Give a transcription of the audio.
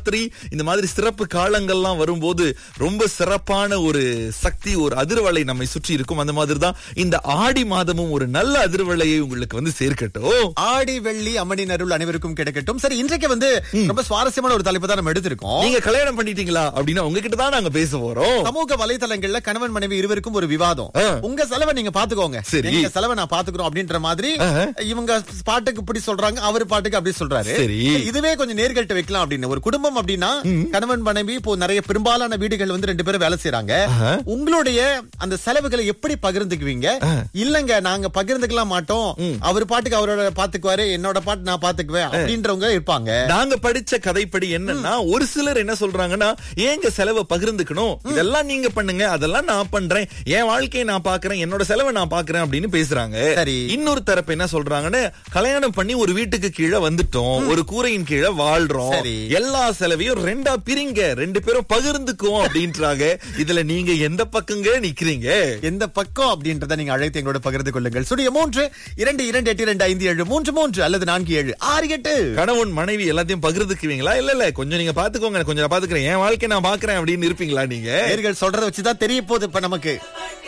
நவராத்திரி இந்த மாதிரி சிறப்பு காலங்கள்லாம் வரும்போது ரொம்ப சிறப்பான ஒரு சக்தி ஒரு அதிர்வலை நம்மை சுற்றி இருக்கும் அந்த மாதிரி தான் இந்த ஆடி மாதமும் ஒரு நல்ல அதிர்வலையை உங்களுக்கு வந்து சேர்க்கட்டும் ஆடி வெள்ளி அம்மணி நருள் அனைவருக்கும் கிடைக்கட்டும் சரி இன்றைக்கு வந்து ரொம்ப சுவாரஸ்யமான ஒரு தலைப்பு தான் நம்ம எடுத்திருக்கோம் நீங்க கல்யாணம் பண்ணிட்டீங்களா அப்படின்னா உங்ககிட்ட தான் நாங்க பேச போறோம் சமூக வலைதளங்கள்ல கணவன் மனைவி இருவருக்கும் ஒரு விவாதம் ஆ. உங்க செலவை நீங்க பாத்துக்கோங்க சரி. எங்க செலவை நான் பாத்துக்கிறோம் அப்படின்ற மாதிரி ஆஹா. இவங்க பாட்டுக்கு இப்படி சொல்றாங்க அவர் பாட்டுக்கு அப்படி சொல்றாரு சரி. இதுவே கொஞ்சம் நேர்கட்டு வைக்கலாம் அப்படின்னு ஒரு குடும்பம் அப்படின்னா கணவன் மனைவி இப்போ நிறைய பெரும்பாலான வீடுகள் வந்து ரெண்டு பேரும் வேலை செய்யறாங்க ஆஹா. உங்களுடைய அந்த செலவுகளை எப்படி பகிர்ந்துக்குவீங்க இல்லங்க நாங்க பகிர்ந்துக்கலாம் மாட்டோம் அவர் பாட்டுக்கு அவரோட பாத்துக்குவாரு என்னோட பாட்டு நான் பாத்துக்குவேன் அப்படின்றவங்க இருப்பாங்க நாங்க படிச்ச கதைப்படி என்னன்னா ஒரு சிலர் என்ன சொல்றாங்கன்னா ஏங்க செலவை பகிர்ந்துக்கணும் இதெல்லாம் நீங்க பண்ணுங்க அதெல்லாம் நான் பண்றேன் என் வாழ்க்கையை நான் பாக்குறேன் என்னோட செலவை நான் பாக்குறேன் அப்படின்னு பேசுறாங்க சரி. இன்னொரு தரப்பு என்ன சொல்றாங்கன்னு கல்யாணம் பண்ணி ஒரு வீட்டுக்கு கீழே வந்துட்டோம் ஒரு கூரையின் கீழே வாழ்றோம் சரி. எல்லா செலவையும் ரெண்டா பிரிங்க ரெண்டு பேரும் பகிர்ந்துக்குவோம் அப்படின்றாங்க இதுல நீங்க எந்த பக்கங்க நிக்கிறீங்க எந்த பக்கம் அப்படின்றத நீங்க அழைத்து எங்களோட பகிர்ந்து கொள்ளுங்கள் சுடிய மூன்று இரண்டு இரண்டு எட்டு இரண்டு ஐந்து ஏழு மூன்று மூன்று அல்லது நான்கு ஏழு ஆறு எட்டு கணவன் மனைவி எல்லாத்தையும் பகிர்ந்துக்குவீங்களா இல்ல இல்ல கொஞ்சம் நீங்க பாத்துக்கோங்க கொஞ்சம் நான் பாத்துக்கிறேன் என் வாழ்க்கை நான் பாக்குறேன் அப்படின்னு இருப்பீங்களா நீங்க நேர்கள் சொல்றத வச்சுதான் தெரிய போகுது இப்ப நமக்கு